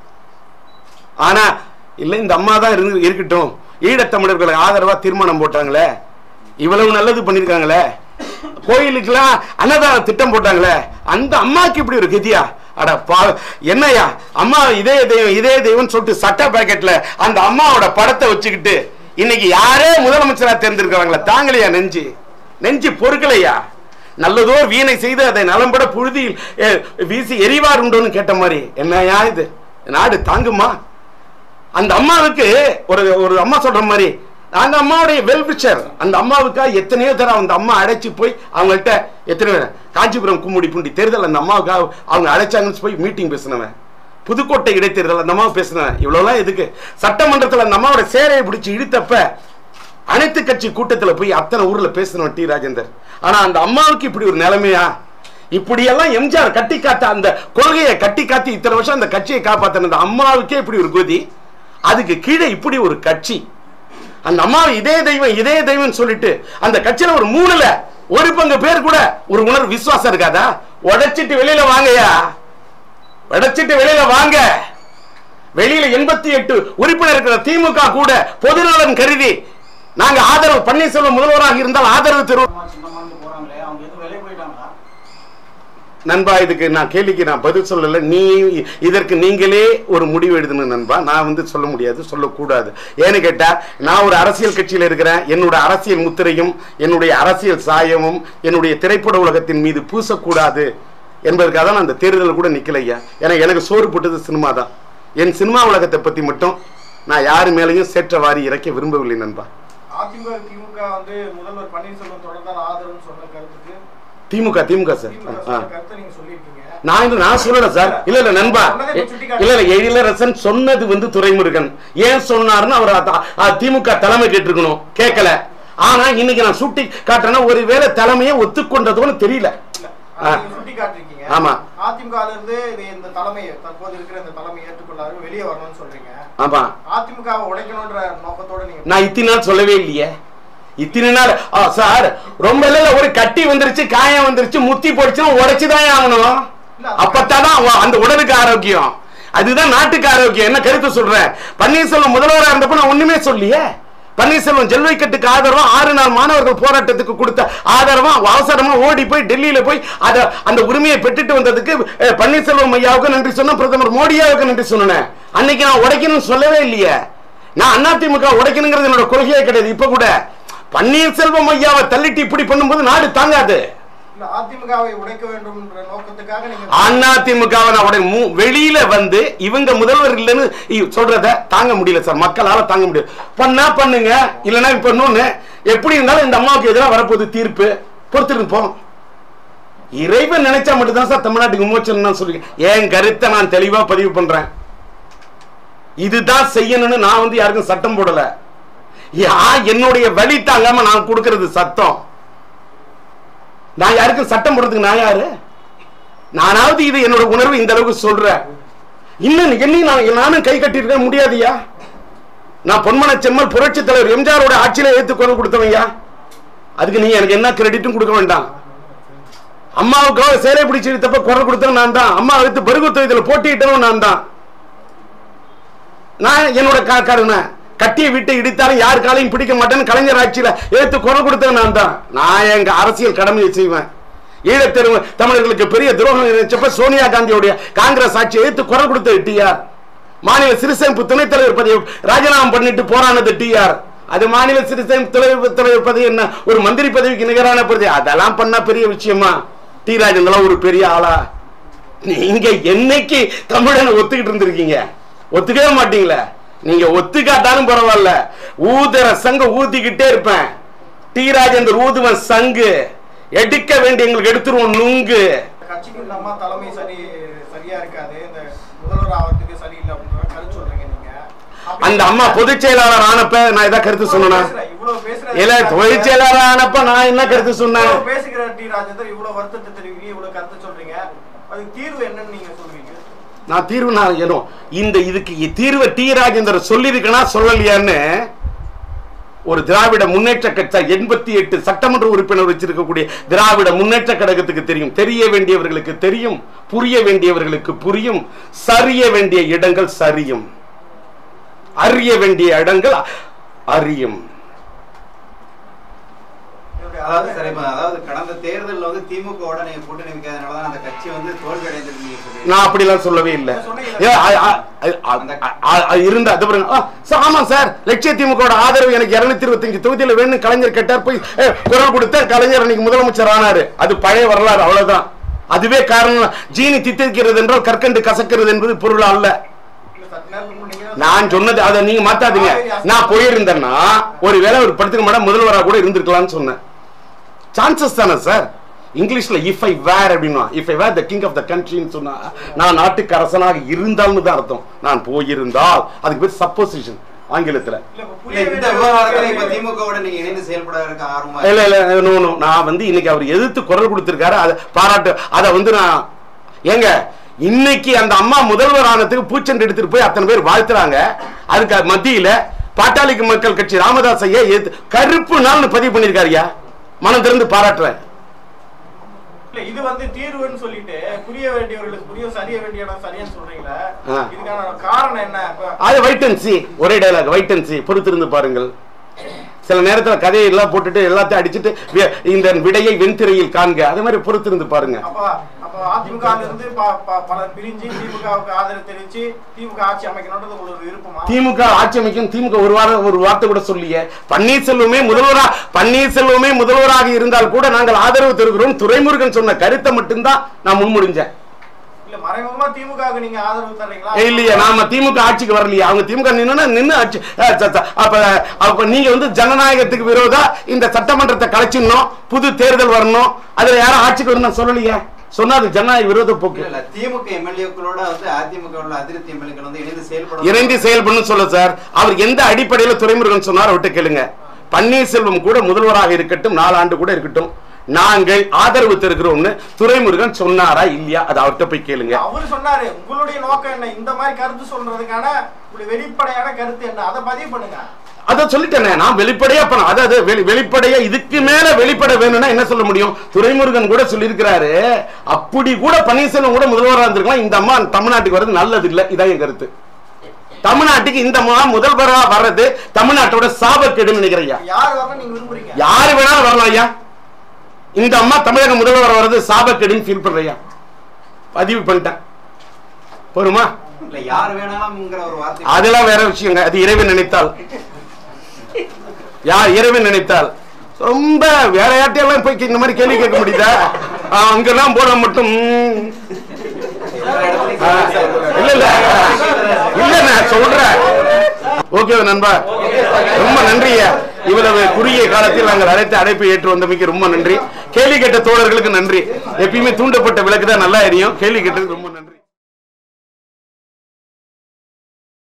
Speaker 1: ஆனா இல்ல இந்த அம்மா தான் இருந்து இருக்கட்டும் ஈழத்தமிழர்களுக்கு ஆதரவா தீர்மானம் போட்டாங்களே இவ்வளவு நல்லது பண்ணிருக்காங்களே கோயிலுக்கெல்லாம் அன்னதான திட்டம் போட்டாங்களே அந்த அம்மாக்கு இப்படி ஒரு கதியா அட பா என்னய்யா அம்மா இதே தெய்வம் இதே தெய்வம் சொல்லிட்டு சட்ட பாக்கெட்ல அந்த அம்மாவோட படத்தை வச்சுக்கிட்டு இன்னைக்கு யாரே முதலமைச்சரா தேர்ந்தெடுக்கிறாங்களா தாங்கலையா நெஞ்சு நெஞ்சு பொறுக்கலையா நல்லதோ வீணை செய்து அதை நலம்பட புழுதியில் அஹ், வீசி எரிவார் உண்டோன்னு கேட்ட மாதிரி என்னையா இது நாடு தாங்குமா அந்த அம்மாவுக்கு ஒரு ஒரு அம்மா சொல்ற மாதிரி அந்த அம்மாவுடைய வெல்விச்சர் அந்த அம்மாவுக்கா எத்தனையோ தடவை அந்த அம்மா அழைச்சு போய் அவங்கள்ட்ட எத்தனை பேர் காஞ்சிபுரம் கும்முடி பூண்டி தேர்தல் அந்த அம்மாவுக்காக அவங்க அழைச்சாங்கன்னு போய் மீட்டிங் பேசினவன் புதுக்கோட்டை இடைத்தேர்தல் அந்த அம்மாவை பேசினவன் இவ்வளவுலாம் எதுக்கு சட்டமன்றத்தில் அந்த அம்மாவோட சேரையை பிடிச்சி இழுத்தப்ப அனைத்து கட்சி கூட்டத்துல போய் அத்தனை ஊர்ல பேசினவன் டி ராஜேந்தர் ஆனா அந்த அம்மாவுக்கு இப்படி ஒரு நிலைமையா இப்படியெல்லாம் எம்ஜிஆர் கட்டி காத்த அந்த கொள்கையை கட்டி காத்தி இத்தனை வருஷம் அந்த கட்சியை காப்பாத்தின அந்த அம்மாவுக்கே இப்படி ஒரு கொதி அதுக்கு கீழே இப்படி ஒரு கட்சி அந்த அம்மாவை இதே தெய்வம் இதே தெய்வம் சொல்லிட்டு அந்த கட்சியில ஒரு மூணுல ஒரு பங்கு பேர் கூட ஒரு உணர்வு விசுவாசம் இருக்காதா உடைச்சிட்டு வெளியில வாங்கயா உடைச்சிட்டு வெளியில வாங்க வெளியில எண்பத்தி எட்டு உறுப்பினர் இருக்கிற திமுக கூட பொதுநலன் கருதி நாங்க ஆதரவு பன்னீர்செல்வம் முதல்வராக இருந்தால் ஆதரவு தருவோம்
Speaker 3: சின்னம்மா, சின்னம்மான்னு போறாங்களே அவங்க எதுவும் வெளியே போயிட்டாங்களா
Speaker 1: நண்பா இதுக்கு நான் கேள்விக்கு நான் பதில் சொல்லல நீ இதற்கு நீங்களே ஒரு முடிவு எடுக்கணும் நண்பா நான் வந்து சொல்ல முடியாது சொல்லக்கூடாது ஏன்னு கேட்டா நான் ஒரு அரசியல் கட்சியில் இருக்கிறேன் என்னோட அரசியல் முத்திரையும் என்னுடைய அரசியல் சாயமும் என்னுடைய திரைப்பட உலகத்தின் மீது பூசக்கூடாது என்பதற்காக தான் நான் அந்த தேர்தலில் கூட நிக்கலையா ஏன்னா எனக்கு சோறு போட்டது சினிமா தான் என் சினிமா உலகத்தை பத்தி மட்டும் நான் யாரு மேலேயும் சேற்ற வாரி இறக்க விரும்பவில்லை நண்பா
Speaker 5: அதிமுக திமுக வந்து முதல்வர் பன்னீர்செல்வம் தொடர்ந்தால் ஆதரவுன்னு சொன்ன கருத்துக்கு
Speaker 1: திமுக திமுக சார்
Speaker 5: திமுக
Speaker 1: ஆ
Speaker 5: சொன்ன கருத்தை நீங்க சொல்லியிருக்கீங்க
Speaker 1: நான் இது நான் சொல்லல சார் இல்ல இல்ல நண்பா இல்ல இல்ல எழிலரசன் சொன்னது வந்து துரைமுருகன் ஏன் சொன்னாருன்னு அவர் அத- அ, திமுக தலைமை கேட்டிருக்கணும் கேட்கல ஆனா இன்னைக்கு நான் சுட்டி காட்டுறேன்னா ஒருவேளை தலைமையை ஒத்துக்கொண்டதோன்னு தெரியல
Speaker 5: இல்ல,
Speaker 1: ஆ.
Speaker 5: அதை நீங்க சுட்டி காட்டிருக்கீங்க
Speaker 1: ஆமா.
Speaker 5: அதிமுக ல இருந்து இது இந்த தலைமையை தற்போது இருக்கிற இந்த தலைமை ஏற்றுக்கொள்ளாரு வெளியே வரணும்னு சொல்றீங்க
Speaker 1: ஆமா
Speaker 5: அதிமுகவை உடைக்கணும்ன்ற நோக்கத்தோட நீங்க
Speaker 1: நான் இத்தனை நாள் சொல்லவே இல்லையே இத்தனை நாள் ஆ, சார் ரொம்ப இல்ல இல்ல, ஒரு கட்டி வந்துருச்சு காயம் வந்துருச்சு முத்தி போடுச்சுன்னா உடைச்சுதான் ஆகணும் அப்பத்தான் அவ- அந்த உடலுக்கு ஆரோக்கியம் அதுதான் நாட்டுக்கு ஆரோக்கியம் என்ன கருத்து சொல்றேன் பன்னீர்செல்வம் முதல்வரா இருந்தப்ப நான் ஒண்ணுமே சொல்லியே பன்னீர்செல்வம் ஜல்வைக்கட்டுக்கு ஆதரவா ஆறு நாள் மாணவர்கள் போராட்டத்துக்கு கொடுத்த ஆதரவா அவசரமா ஓடி போய் டெல்லியில போய் அத அந்த உரிமையை பெற்றுட்டு வந்ததுக்கு அஹ், பன்னீர்செல்வம் ஐயாவுக்கு நன்றி சொன்னேன் பிரதமர் மோடியாவுக்கு நன்றி சொன்னேன் அன்னைக்கு நான் உடைக்கணும்னு சொல்லவே இல்லையே நான் அதிமுக உடைக்கணுங்கிறது என்னோட கொள்கையே கிடையாது இப்ப கூட பன்னீர்செல்வம் ஐயாவை தள்ளிட்டு இப்படி பண்ணும்போது நாடு தாங்காது
Speaker 5: இல்ல அதிமுகவை உடைக்க வேண்டும்ன்ற நோக்கத்துக்காக நீங்க
Speaker 1: அதிமுகவை நான் உடனே மூ- வெளியில வந்து இவங்க முதல்வர் இல்லைன்னு இ- சொல்றத தாங்க முடியல சார் மக்களால தாங்க முடியல பண்ணா பண்ணுங்க இல்லைன்னா இப்ப இன்னொன்னு எப்படி இருந்தாலும் இந்த அம்மாவுக்கு எதிராக வரப்போகுது தீர்ப்பு பொறுத்திருப்போம் இறைவன் நினைச்சா மட்டும்தான் சார் தமிழ்நாட்டுக்கு விமோச்சனம் நான் சொல்லுங்க என் கருத்தை நான் தெளிவா பதிவு பண்றேன் இதுதான் செய்யணும்னு நான் வந்து யாருக்கும் சட்டம் போடல யா என்னுடைய வழி தாங்காம நான் கொடுக்கிறது சத்தம் நான் யாருக்கும் சட்டம் போடுறதுக்கு நான் யாரு நானாவது இது என்னோட உணர்வு இந்த அளவுக்கு சொல்றேன் இன்னும் என்னையும் நான் நானும் கை கட்டிருக்க முடியாதுயா நான் பொன்மன செம்மல் புரட்சி தலைவர் எம்ஜிஆரோட ஆட்சியில ஏத்து குரல் கொடுத்தவன்யா அதுக்கு நீ எனக்கு என்ன கிரெடிட்டும் கொடுக்க வேண்டாம் அம்மாவுக்காக சேலை பிடிச்சி இழுத்தப்ப குரல் கொடுத்தவன் நான் தான் அம்மா எடுத்து பருகுத்த இதுல போட்டியிட்டவன் நான் தான் நான் என்னோட கா- கருணை கட்டிய விட்டு இடித்தாலும் யார் காலையும் பிடிக்க மாட்டேன்னு கலைஞர் ஆட்சியில எடுத்து குரல் கொடுத்தவன் நான் தான் நான் எங்க அரசியல் கடமையை செய்வேன் ஈழத்தெரு தமிழர்களுக்கு பெரிய துரோகம் நினைச்சப்ப சோனியா காந்தியோடைய காங்கிரஸ் ஆட்சி எடுத்து குரல் கொடுத்த டிஆர் மாநில சிறுசேமிப்பு துணைத் தலைவர் பதவி ராஜினாமா பண்ணிட்டு போரானது டிஆர் அது மாநில சிறுசேமிப்பு தலைவர் தலைவர் பதவி என்ன ஒரு மந்திரி பதவிக்கு நிகரான பதவி அதெல்லாம் பண்ணா பெரிய விஷயமா டி ராஜேந்திரன் ஒரு பெரிய ஆளா நீங்க என்னைக்கு தமிழனை ஒத்துக்கிட்டு இருந்திருக்கீங்க ஒத்துக்கவே மாட்டீங்களே நீங்க ஒத்துக்காட்டாலும் பரவாயில்ல ஊதுற சங்க ஊதிக்கிட்டே இருப்பேன் டி ராஜேந்தர் ஊதுவன் சங்கு எடுக்க வேண்டிய எங்களுக்கு எடுத்துருவோம் நுங்கு
Speaker 5: கட்சிக்கு இந்த அம்மா தலைமை சரி சரியா இருக்காது இந்த முதல்வர் ஆவறதுக்கு சரியில்லை அப்படின்ற கருத்து சொல்றீங்க நீங்க அப்படி-
Speaker 1: அந்த அம்மா பொதுச் செயலாளர் ஆனப்ப நான் ஏதாவது கருத்து சொன்னா
Speaker 5: பேசுறேன், இவ்வளவு பேசுற
Speaker 1: இல்ல பொதுச் செயலாளர் ஆனப்ப நான் என்ன கருத்து சொன்னேன்
Speaker 5: இவ்வளவு பேசுகிற டி ராஜேந்தர் இவ்வளவு வருத்தத்தை தெரிவிக்கிறீங்க இவ்வளவு கருத்து சொல்றீங்க அதுக்கு தீர்வு என்னன்னு நீங்க சொல்றீங்க
Speaker 1: நான் தீர்வு நான் ஏனோ இந்த இதுக்கு இ- தீர்வை டி ராஜேந்தர் சொல்லியிருக்கனா சொல்லலையான்னு ஒரு திராவிட முன்னேற்ற கட்சி எண்பத்தி எட்டு சட்டமன்ற உறுப்பினர் வச்சிருக்கக்கூடிய திராவிட முன்னேற்ற கழகத்துக்கு தெரியும் தெரிய வேண்டியவர்களுக்கு தெரியும் புரிய வேண்டியவர்களுக்கு புரியும் சரிய வேண்டிய இடங்கள் சரியும் அறிய வேண்டிய இடங்கள் அறியும்
Speaker 6: அதாவது சரி இப்ப அதாவது கடந்த தேர்தல்ல வந்து திமுகவோட நீங்க கூட்டணி வைக்காதனாலதான் அந்த கட்சி வந்து தோல்வி அடைந்திருக்கீங்க சொல்லி
Speaker 1: நான் அப்படிலாம் சொல்லவே இல்லை ஏ, அ- அ- அ- அ- அ- அ- இருந்த அது பாருங்க. ஆ, சார், ஆமா சார் லட்சிய திமுக ஆதரவு எனக்கு இருநூத்தி இருபத்தஞ்சு தொகுதியில வேணும் கலைஞர் கேட்டார் போய் ஏ, குரல் கொடுத்த கலைஞர் அன்னைக்கு முதலமைச்சர் ஆனாரு அது பழைய வரலாறு அவ்வளவுதான் அதுவே காரணம் ஜீனி தித்திக்கிறது என்றால் கற்கண்டு கசக்கிறது என்பது பொருள் அல்ல
Speaker 5: இல்ல சற்று நேரத்துக்கு முன்னாடி நீங்க தான்
Speaker 1: நான் சொன்னது அதை நீங்க மாத்தாதீங்க நான் போயிருந்தேன்னா ஒருவேளை ஒரு படத்துக்கு மேடம் முதல்வரா கூட இருந்திருக்கலாம்னு சொன்னேன் சான்சஸ் தானே சார் இங்கிலீஷ்ல இஃப் ஐ வேர் அப்படின்னா if I were the king of the கண்ட்ரின்னு சொன்னா நான் நாட்டுக்கு அரசனாக இருந்தால்னு தான் அர்த்தம் நான் போயிருந்தால் அதுக்கு பேர் சப்போசிஷன் ஆங்கிலத்துல
Speaker 5: இல்ல இப்ப
Speaker 6: இல்ல
Speaker 5: புரிய
Speaker 6: இந்த
Speaker 5: வேண்டிய
Speaker 6: விவகாரத்துல இப்ப திமுகவோட நீங்க இணைந்து செயல்பட இருக்க ஆர்வமா
Speaker 1: இல்ல இல்ல no, no. நான் வந்து இன்னைக்கு அவர் எதிர்த்து குரல் கொடுத்திருக்காரு அதை பாராட்டு அதை வந்து நான் ஏங்க இன்னைக்கு அந்த அம்மா முதல்வர் ஆனதுக்கு பூச்செண்டு எடுத்துட்டு போய் அத்தனை பேர் வாழ்த்துறாங்க அதுக்கு மத்தியில பாட்டாளிக்கு மக்கள் கட்சி ராமதாஸ் ஐயா எதிர்த்து- கருப்பு நாள்னு பதிவு பண்ணிருக்காருயா மனம் திறந்து பாராட்டுறேன்
Speaker 5: இல்ல இது வந்து தீர்வுன்னு சொல்லிட்டு புரிய வேண்டியவர்களுக்கு புரிய சரிய வேண்டிய இடம் சரியான்னு சொல்றீங்களே
Speaker 1: ஆ.
Speaker 5: இதுக்கான காரணம் என்ன இப்ப
Speaker 1: அது வைட் அண்ட் சி ஒரே டைலாக் வைட் அண்ட் சி பொறுத்திருந்து பாருங்கள் சில நேரத்துல கதையை எல்லாம் போட்டுட்டு எல்லாத்தையும் அடிச்சிட்டு வி- இந்த விடையை வெண்திரையில் காண்க அதே மாதிரி பொறுத்திருந்து பாருங்க
Speaker 5: அப்ப அப்ப அதிமுக ல இருந்து ப- ப- பலர் பிரிஞ்சு திமுகவுக்கு ஆதரவு தெரிவிச்சு திமுக ஆட்சி அமைக்கணும்ன்றது உங்களுக்கு விருப்பமா
Speaker 1: திமுக ஆட்சி அமைக்கும் திமுக ஒரு வாரம் ஒரு வார்த்தை கூட சொல்லிய பன்னீர்செல்வமே முதல்வரா பன்னீர்செல்வமே முதல்வராக இருந்தால் கூட நாங்கள் ஆதரவு தருகிறோம் துரைமுருகன் சொன்ன கருத்தை மட்டும்தான் நான் முன்மொழிஞ்சேன்
Speaker 5: இல்ல மறைமுகமா திமுகவுக்கு நீங்க ஆதரவு தர்றீங்களா
Speaker 1: ஏய், இல்லையே நாம திமுக ஆட்சிக்கு வரலையே அவங்க திமுக நின்னு நின்னு ஆட்சி அஹ், ச- ச- அப்ப அப்ப நீங்க வந்து ஜனநாயகத்துக்கு விரோதா இந்த சட்டமன்றத்தை கலைச்சிடணும் புது தேர்தல் வரணும் அதுல யாரும் ஆட்சிக்கு வரணும் சொல்லலையே சொன்னா அது ஜனநாயக விரோத போக்கு
Speaker 6: இல்ல இல்ல திமுக எம்எல்ஏக்களோட வந்து அதிமுக உள்ள அதிருப்தி எம்எல்ஏக்கள் வந்து இணைந்து செயல்பட
Speaker 1: இணைந்து செயல்படணும் சொல்ல சார் அவர் எந்த அடிப்படையில் துறைமுருகன் சொன்னார் அவர்கிட்ட கேளுங்க பன்னீர்செல்வம் கூட முதல்வராக இருக்கட்டும் நாலாண்டு கூட இருக்கட்டும் நாங்கள் ஆதரவு தருகிறோம்னு துரைமுருகன் சொன்னாரா இல்லையா அது அவர்கிட்ட போய் கேளுங்க
Speaker 5: அவரு சொன்னாரு உங்களுடைய நோக்கம் என்ன இந்த மாதிரி கருத்து சொல்றதுக்கான உங்களுடைய வெளிப்படையான கருத்து என்ன அதை பதிவு பண்ணுங்க
Speaker 1: அதை சொல்லிட்டேனே நான் வெளிப்படையா பண்ண அதாவது வெளி- வெளிப்படையா இதுக்கு மேல வெளிப்பட வேணும்னா என்ன சொல்ல முடியும் துரைமுருகன் கூட சொல்லியிருக்கிறாரு அப்படி கூட பன்னீர்செல்வம் கூட முதல்வராக இருந்திருக்கலாம் இந்த அம்மா தமிழ்நாட்டுக்கு வர்றது நல்லது இல்ல இதான் என் கருத்து தமிழ்நாட்டுக்கு இந்த அம்மா முதல்வரா வர்றது தமிழ்நாட்டோட சாபக்கேடுன்னு நினைக்கிறேன்
Speaker 5: யார் வரணும் நீங்க விரும்புறீங்க
Speaker 1: யாரு வேணாலும் வரலாம் ஐயா இந்த அம்மா தமிழக முதல்வர் வர்றது சாபக்கேடுன்னு ஃபீல் பண்றையா பதிவு பண்ணிட்டேன் போருமா
Speaker 6: இல்ல யார் வேணாலும்ங்கிற ஒரு வார்த்தை
Speaker 1: அதெல்லாம் வேற விஷயங்க அது இறைவன் நினைத்தால் யார் இறைவன் நினைத்தால் ரொம்ப வேற யார்ட்டையெல்லாம் போய் இந்த மாதிரி கேள்வி கேட்க முடியுதா ஆ, அங்கெல்லாம் போன மட்டும் ம். ஆ, இல்ல இல்ல இல்ல நான் சொல்றேன் ஓகே நண்பா ரொம்ப நன்றியா இவ்வளவு குறுகிய காலத்தில் நாங்கள் அழைத்து அழைப்பு ஏற்று வந்தமைக்கு ரொம்ப நன்றி கேள்வி கேட்ட தோழர்களுக்கு நன்றி எப்பயுமே தூண்டப்பட்ட விளக்கு தான் நல்லா எரியும் கேள்வி கேட்டதுக்கு ரொம்ப நன்றி